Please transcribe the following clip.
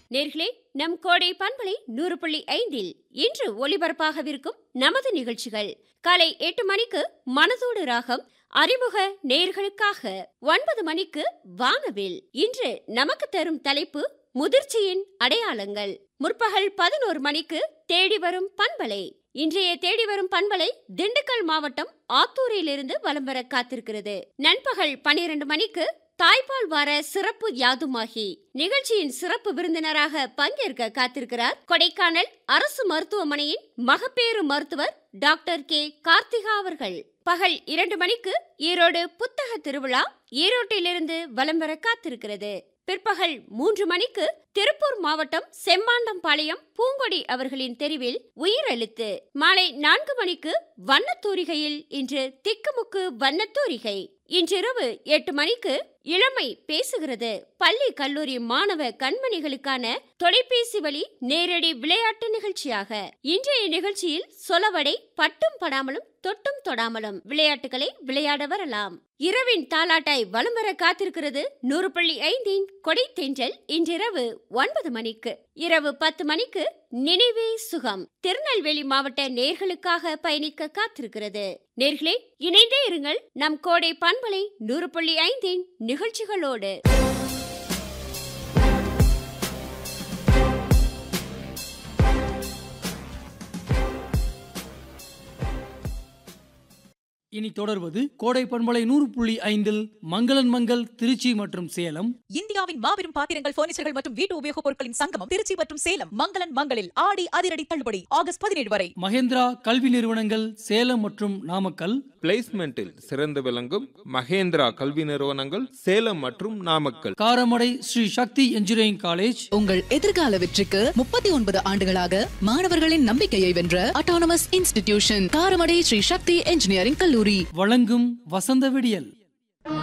நேர்களே நம் கோடை பண்பலை நூறு புள்ளி ஐந்தில் இன்று ஒளிபரப்பாகவிருக்கும் நமது நிகழ்ச்சிகள் காலை எட்டு மணிக்கு மனதோடு ராகம் அறிமுக நேர்களுக்காக ஒன்பது மணிக்கு வானவில் இன்று நமக்கு தரும் தலைப்பு முதிர்ச்சியின் அடையாளங்கள் முற்பகல் பதினோரு மணிக்கு தேடி வரும் பண்பலை இன்றைய தேடி வரும் பண்பலை திண்டுக்கல் மாவட்டம் ஆத்தூரிலிருந்து வலம் வர காத்திருக்கிறது நண்பகல் பனிரெண்டு மணிக்கு தாய்ப்பால் வார சிறப்பு யாதுமாகி நிகழ்ச்சியின் சிறப்பு விருந்தினராக பங்கேற்க காத்திருக்கிறார் கொடைக்கானல் அரசு மருத்துவமனையின் மகப்பேறு மருத்துவர் டாக்டர் கே கார்த்திகா அவர்கள் பகல் இரண்டு மணிக்கு ஈரோடு புத்தக திருவிழா ஈரோட்டிலிருந்து வலம் வர காத்திருக்கிறது பிற்பகல் மூன்று மணிக்கு திருப்பூர் மாவட்டம் செம்மாண்டம்பாளையம் பூங்கொடி அவர்களின் தெரிவில் உயிரெழுத்து மாலை நான்கு மணிக்கு வண்ணத்தூரிகையில் இன்று திக்குமுக்கு வண்ணத்தூரிகை இன்றிரவு எட்டு மணிக்கு இளமை பேசுகிறது பள்ளி கல்லூரி மாணவ கண்மணிகளுக்கான தொலைபேசி வழி நேரடி விளையாட்டு நிகழ்ச்சியாக இன்றைய நிகழ்ச்சியில் சொலவடை பட்டும் படாமலும் தொட்டும் தொடாமலும் விளையாட்டுகளை விளையாட வரலாம் இரவின் தாலாட்டாய் வலம் வர காத்திருக்கிறது நூறு புள்ளி ஐந்தின் கொடை தென்றல் இன்றிரவு ஒன்பது மணிக்கு இரவு பத்து மணிக்கு நினைவே சுகம் திருநெல்வேலி மாவட்ட நேர்களுக்காக பயணிக்க காத்திருக்கிறது நேர்களே இணைந்தே இருங்கள் நம் கோடை பண்பலை நூறு புள்ளி ஐந்தின் நிகழ்ச்சிகளோடு இனி தொடர்வது கோடை பண்பலை நூறு புள்ளி ஐந்தில் மங்களன் மங்கள் திருச்சி மற்றும் சேலம் இந்தியாவின் மாபெரும் பாத்திரங்கள் பர்னிச்சர்கள் மற்றும் வீட்டு உபயோகப் பொருட்களின் சங்கமம் திருச்சி மற்றும் சேலம் மங்களன் மங்களில் ஆடி அதிரடி தள்ளுபடி ஆகஸ்ட் பதினேழு வரை மகேந்திரா கல்வி நிறுவனங்கள் சேலம் மற்றும் நாமக்கல் பிளேஸ்மெண்டில் சிறந்து விளங்கும் மகேந்திரா கல்வி நிறுவனங்கள் சேலம் மற்றும் நாமக்கல் காரமடை ஸ்ரீ சக்தி இன்ஜினியரிங் காலேஜ் உங்கள் எதிர்கால வெற்றிக்கு முப்பத்தி ஒன்பது ஆண்டுகளாக மாணவர்களின் நம்பிக்கையை வென்ற autonomous institution Karamadai Sri Sakthi engineering கல்லூரி வழங்கும் வசந்த விடியல்